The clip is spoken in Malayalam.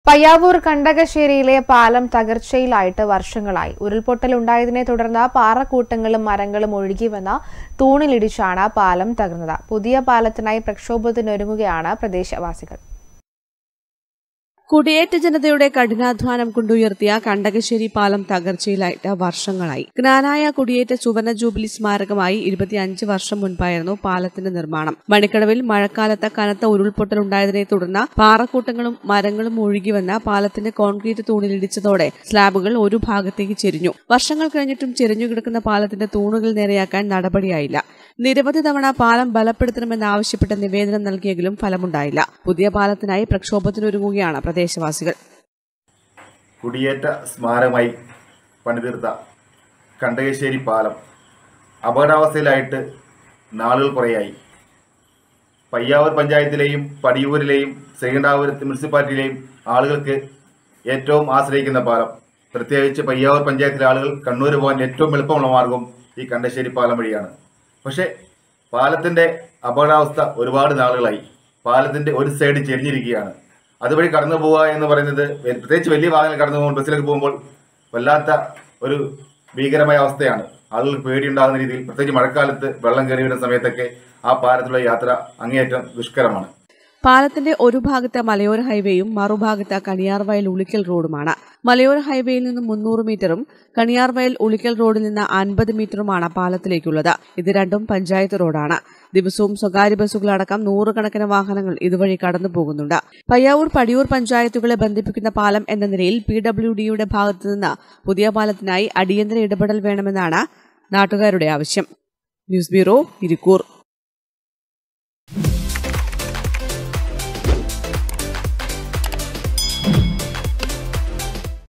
പയ്യാവൂർ കണ്ടകശ്ശേരിയിലെ പാലം തകർച്ചയിലായിട്ട് വർഷങ്ങളായി ഉരുൾപൊട്ടലുണ്ടായതിനെ തുടർന്ന് പാറക്കൂട്ടങ്ങളും മരങ്ങളും ഒഴുകി വന്ന തൂണിലിടിച്ചാണ് പാലം തകർന്നത് പുതിയ പാലത്തിനായി പ്രക്ഷോഭത്തിനൊരുങ്ങുകയാണ് പ്രദേശവാസികൾ കുടിയേറ്റ ജനതയുടെ കഠിനാധ്വാനം കൊണ്ടുയർത്തിയ കണ്ടകശ്ശേരി പാലം തകർച്ചയിലായിട്ട് വർഷങ്ങളായി ജ്ഞാനായ കുടിയേറ്റ സുവർണ ജൂബിലി സ്മാരകമായി ഇരുപത്തിയഞ്ച് വർഷം മുൻപായിരുന്നു പാലത്തിന്റെ നിർമ്മാണം മണിക്കടവിൽ മഴക്കാലത്ത് കനത്ത ഉരുൾപൊട്ടലുണ്ടായതിനെ തുടർന്ന് പാറക്കൂട്ടങ്ങളും മരങ്ങളും ഒഴുകിവന്ന പാലത്തിന്റെ കോൺക്രീറ്റ് തൂണിലിടിച്ചതോടെ സ്ലാബുകൾ ഒരു ഭാഗത്തേക്ക് ചെരിഞ്ഞു വർഷങ്ങൾ കഴിഞ്ഞിട്ടും ചെരിഞ്ഞുകിടക്കുന്ന പാലത്തിന്റെ തൂണുകൾ നേരെയാക്കാൻ നടപടിയായില്ല നിരവധി തവണ പാലം ബലപ്പെടുത്തണമെന്നാവശ്യപ്പെട്ട് നിവേദനം നൽകിയെങ്കിലും ഫലമുണ്ടായില്ല പുതിയ പാലത്തിനായി പ്രക്ഷോഭത്തിനൊരുങ്ങുകയാണ് പ്രദേശവാസികൾ കുടിയേറ്റ സ്മാരകമായി പണിതീർത്ത കണ്ടകശ്ശേരി പാലം അപകടാവസ്ഥയിലായിട്ട് നാളുകൾ കുറേയായി പയ്യാവൂർ പഞ്ചായത്തിലെയും പടിയൂരിലെയും ശ്രീകണ്ഠാപുരത്ത് മുനിസിപ്പാലിറ്റിയിലെയും ആളുകൾക്ക് ഏറ്റവും ആശ്രയിക്കുന്ന പാലം പ്രത്യേകിച്ച് പയ്യാവൂർ പഞ്ചായത്തിലെ ആളുകൾ കണ്ണൂർ പോകാൻ ഏറ്റവും എളുപ്പമുള്ള മാർഗം ഈ കണ്ടശ്ശേരി പാലം വഴിയാണ് പക്ഷേ പാലത്തിൻ്റെ അപകടാവസ്ഥ ഒരുപാട് നാളുകളായി പാലത്തിൻ്റെ ഒരു സൈഡ് ചെരിഞ്ഞിരിക്കുകയാണ് അതുവഴി കടന്നു പോവുക എന്ന് പറയുന്നത് വെ- പ്രത്യേകിച്ച് വലിയ വാഹനങ്ങൾ കടന്നു പോകുമ്പോൾ ബസ്സിലേക്ക് പോകുമ്പോൾ വല്ലാത്ത ഒരു ഭീകരമായ അവസ്ഥയാണ് ആളുകൾക്ക് പേടിയുണ്ടാകുന്ന രീതിയിൽ പ്രത്യേകിച്ച് മഴക്കാലത്ത് വെള്ളം കയറി വരുന്ന സമയത്തൊക്കെ ആ പാലത്തിലുള്ള യാത്ര അങ്ങേയറ്റം ദുഷ്കരമാണ് പാലത്തിന്റെ ഒരു ഭാഗത്ത് മലയോര ഹൈവേയും മറുഭാഗത്ത് കണിയാർവയൽ ഉളിക്കൽ റോഡുമാണ് മലയോര ഹൈവേയിൽ നിന്ന് മുന്നൂറ് മീറ്ററും കണിയാർവയൽ ഉളിക്കൽ റോഡിൽ നിന്ന് അൻപത് മീറ്ററുമാണ് പാലത്തിലേക്കുള്ളത് ഇത് രണ്ടും പഞ്ചായത്ത് റോഡാണ് ദിവസവും സ്വകാര്യ ബസ്സുകളടക്കം നൂറുകണക്കിന് വാഹനങ്ങൾ ഇതുവഴി കടന്നു പോകുന്നുണ്ട് പയ്യാവൂർ പടിയൂർ പഞ്ചായത്തുകളെ ബന്ധിപ്പിക്കുന്ന പാലം എന്ന നിലയിൽ പി ഡബ്ല്യു ഡിയുടെ ഭാഗത്തു നിന്ന് പുതിയ പാലത്തിനായി അടിയന്തര ഇടപെടൽ വേണമെന്നാണ് നാട്ടുകാരുടെ ആവശ്യം ന്യൂസ് ബ്യൂറോ ഇരിക്കൂർ